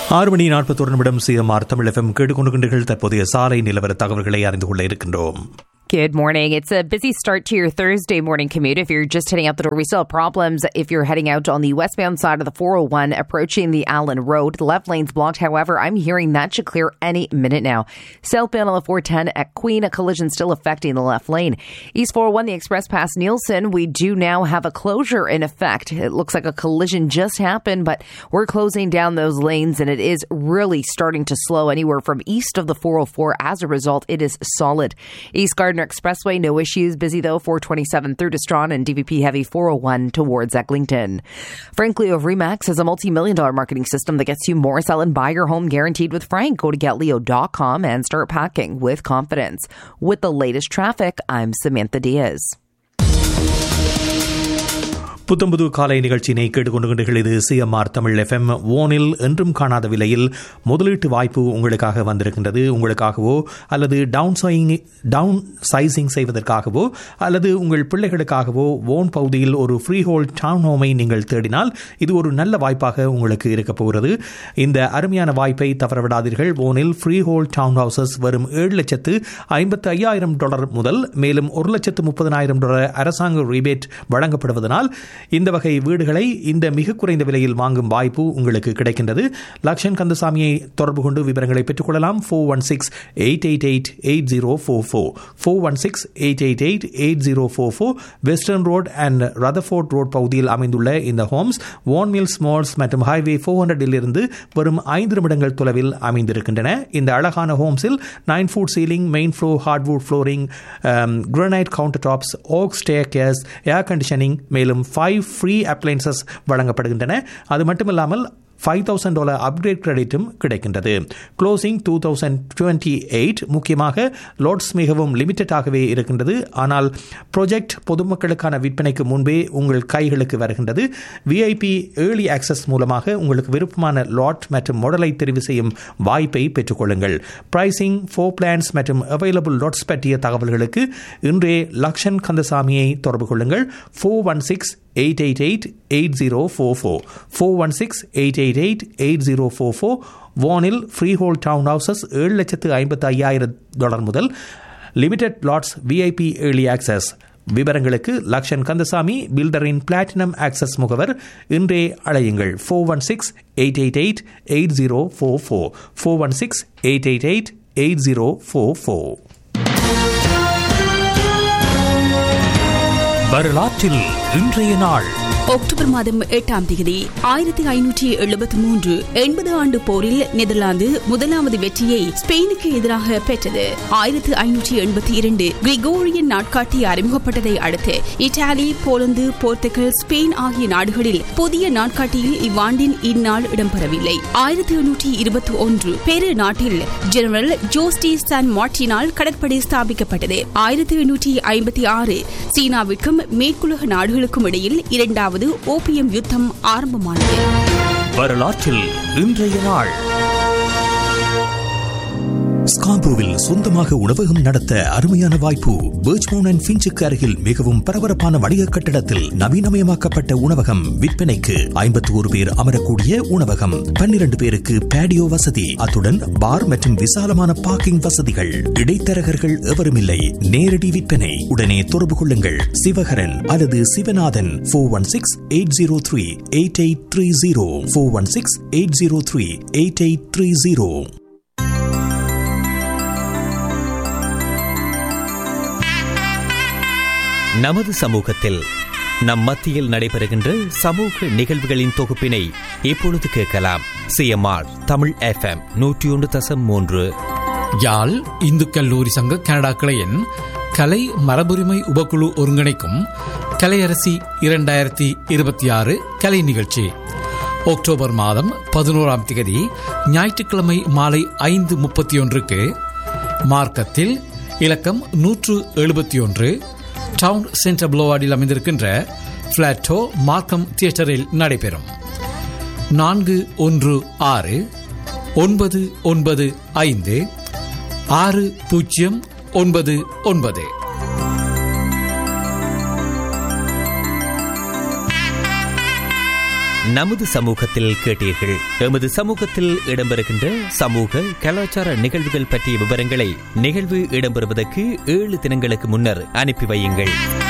ஆறு மணி நாற்பத்தொரு நிமிடம் CMR Tamil FM கேட்டுக்கொண்டிருக்கின்றீர்கள் தற்போதைய சாலை நிலவர தகவல்களை அறிந்து கொள்ள இருக்கின்றோம் Good morning. It's a busy start to your Thursday morning commute. If you're just heading out the door, we still have problems. If you're heading out on the westbound side of the 401, approaching the Allen Road, the left lane's blocked. However, I'm hearing that should clear any minute now. Southbound on the 410 at Queen, a collision still affecting the left lane. East 401, the express past Nielsen, we do now have a closure in effect. It looks like a collision just happened, but we're closing down those lanes and it is really starting to slow anywhere from east of the 404. As a result, it is solid. East Gardner Expressway, no issues. Busy though, 427 through to Strawn and DVP heavy 401 towards Eglinton. Frankly, of Remax has a multi-million dollar marketing system that gets you more sell and buy your home guaranteed with Frank. Go to getleo.com and start packing with confidence. With the latest traffic, I'm Samantha Diaz. புத்தம்புது காலை நிகழ்ச்சியினை கேட்டுக்கொண்டுகின்றீர்கள் இது CMR Tamil FM ஓனில் என்றும் காணாத விலையில் முதலீட்டு வாய்ப்பு உங்களுக்காக வந்திருக்கின்றது உங்களுக்காகவோ அல்லது டவுன் சைங் டவுன் சைசிங் செய்வதற்காகவோ அல்லது உங்கள் பிள்ளைகளுக்காகவோ ஓன் பகுதியில் ஒரு ஃப்ரீ ஹோல் டவுன் ஹோமை நீங்கள் தேடினால் இது ஒரு நல்ல வாய்ப்பாக உங்களுக்கு இருக்க போகிறது இந்த அருமையான வாய்ப்பை தவறவிடாதீர்கள் ஓனில் ஃப்ரீ ஹோல் டவுன் ஹவுசஸ் வரும் ஏழு லட்சத்து ஐம்பத்து ஐயாயிரம் டாலர் முதல் மேலும் ஒரு லட்சத்து முப்பதனாயிரம் டாலர் அரசாங்க ரிபேட் வழங்கப்படுவதனால் இந்த வகை வீடுகளை இந்த மிக குறைந்த விலையில் வாங்கும் வாய்ப்பு உங்களுக்கு கிடைக்கின்றது லக்ஷன் கந்தசாமியை தொடர்பு கொண்டு விவரங்களை பெற்றுக்கொள்ளலாம் four one six eight eight eight eight zero four four four one six eight eight eight eight zero four four western road and Rutherford road பகுதியில் அமைந்துள்ள இந்த ஹோம்ஸ் வான் மில்ஸ் மால்ஸ் மற்றும் ஹைவே ஃபோர் ஹண்ட்ரடில் இருந்து வரும் ஐந்து நிமிடங்கள் தொலைவில் அமைந்திருக்கின்றன இந்த அழகான ஹோம்ஸில் nine foot ceiling main floor hardwood flooring granite counter tops oak staircase air conditioning மேலும் ஃபைவ் ஃப்ரீ அப்ளைன்சஸ் வழங்கப்படுகின்றன அது மட்டுமில்லாமல் ஃபைவ் தௌசண்ட் டாலர் அப்கிரேட் கிரெடிட்டும் கிடைக்கின்றது closing two thousand twenty eight முக்கியமாக லோட்ஸ் மிகவும் லிமிட்டடாகவே இருக்கின்றது ஆனால் ப்ரொஜெக்ட் பொதுமக்களுக்கான விற்பனைக்கு முன்பே உங்கள் கைகளுக்கு வருகின்றது விஐபி ஏர்லி ஆக்சஸ் மூலமாக உங்களுக்கு விருப்பமான லாட் மற்றும் மாடலை தெரிவு செய்யும் வாய்ப்பை பெற்றுக்கொள்ளுங்கள் பிரைசிங் ஃபோர் பிளான்ஸ் மற்றும் அவைலபிள் லாட்ஸ் பற்றிய தகவல்களுக்கு இன்றே லக்ஷன் கந்தசாமியை தொடர்பு கொள்ளுங்கள் four one six eight eight eight eight zero four four four one six eight eight eight eight zero four four வானில் ஃப்ரீ ஹோல் டவுன் ஹவுசஸ் ஏழு லட்சத்து ஐம்பத்து ஐயாயிரம் டாலர் முதல் limited lots VIP early access விவரங்களுக்கு லக்ஷன் கந்தசாமி பில்டரின் பிளாட்டினம் ஆக்சஸ் முகவர் இன்றே அழையுங்கள் four one six eight eight eight eight zero four four four one six eight eight eight eight zero four four வரலாற்றில் இன்றைய நாள் அக்டோபர் மாதம் எட்டாம் தேதி ஆயிரத்தி ஐநூற்றி எழுபத்தி மூன்று எண்பது ஆண்டு போரில் நெதர்லாந்து முதலாவது வெற்றியை ஸ்பெயினுக்கு எதிராக பெற்றது ஆயிரத்தி ஐநூற்றி எண்பத்தி இரண்டு கிரிகோரியன் நாட்காட்டி அறிமுகப்பட்டதை அடுத்து இத்தாலி போலந்து போர்த்துகல் ஸ்பெயின் ஆகிய நாடுகளில் புதிய நாட்காட்டியில் இவ்வாண்டின் இந்நாள் இடம்பெறவில்லை ஆயிரத்தி எண்ணூற்றி இருபத்தி ஒன்று பெரு நாட்டில் ஜெனரல் ஜோஸ்டி சான் மார்டினால் கடற்படை ஸ்தாபிக்கப்பட்டது ஆயிரத்தி எண்ணூற்றி ஐம்பத்தி ஆறு சீனாவிற்கும் மேற்குலக நாடுகளுக்கும் இடையில் இரண்டாவது இரண்டாவது ஓபியம் யுத்தம் ஆரம்பமானது வரலாற்றில் இன்றைய நாள் ஸ்கார்போவில் சொந்தமாக உணவகம் நடத்த அருமையான வாய்ப்பு பேர்ச்மோன் அண்ட் ஃபின்ச்சுக்கு அருகில் மிகவும் பரபரப்பான வணிக கட்டடத்தில் நவீனமயமாக்கப்பட்ட உணவகம் விற்பனைக்கு ஐம்பத்தி ஒரு பேர் அமரக்கூடிய உணவகம் பன்னிரண்டு பேருக்கு பேடியோ வசதி அத்துடன் பார் மற்றும் விசாலமான பார்க்கிங் வசதிகள் இடைத்தரகர்கள் எவரும் இல்லை நேரடி விற்பனை உடனே தொடர்பு கொள்ளுங்கள் சிவகரன் அல்லது Sivanathan four one six eight zero three eight eight three zero four one six eight zero three eight eight three zero நமது சமூகத்தில் நம் மத்தியில் நடைபெறுகின்ற சமூக நிகழ்வுகளின் தொகுப்பினை இப்பொழுது கேட்கலாம் சிஎம்ஆர் தமிழ் எஃப்எம் நூற்றி ஒன்று தசம் மூன்று யாழ் இந்து கல்லூரி சங்க கனடா கிளையின் கலை மரபுரிமை உபக்குழு ஒருங்கிணைக்கும் கலையரசி இரண்டாயிரத்தி இருபத்தி ஆறு கலை நிகழ்ச்சி அக்டோபர் மாதம் பதினோராம் தேதி ஞாயிற்றுக்கிழமை மாலை ஐந்து முப்பத்தி ஒன்றுக்கு மார்க்கத்தில் இலக்கம் நூற்று எழுபத்தி ஒன்று டவுன் சென்டர் புளோவார்டில் அமைந்திருக்கின்ற பிளாட்டோ மார்க்கம் தியேட்டரில் நடைபெறும் நான்கு ஒன்று ஆறு ஒன்பது ஒன்பது ஐந்து ஆறு பூஜ்ஜியம் ஒன்பது ஒன்பது நமது சமூகத்தில் கேட்டீர்கள் எமது சமூகத்தில் இடம்பெறுகின்ற சமூக கலாச்சார நிகழ்வுகள் பற்றிய விவரங்களை நிகழ்வு இடம்பெறுவதற்கு ஏழு தினங்களுக்கு முன்னர் அனுப்பி வையுங்கள்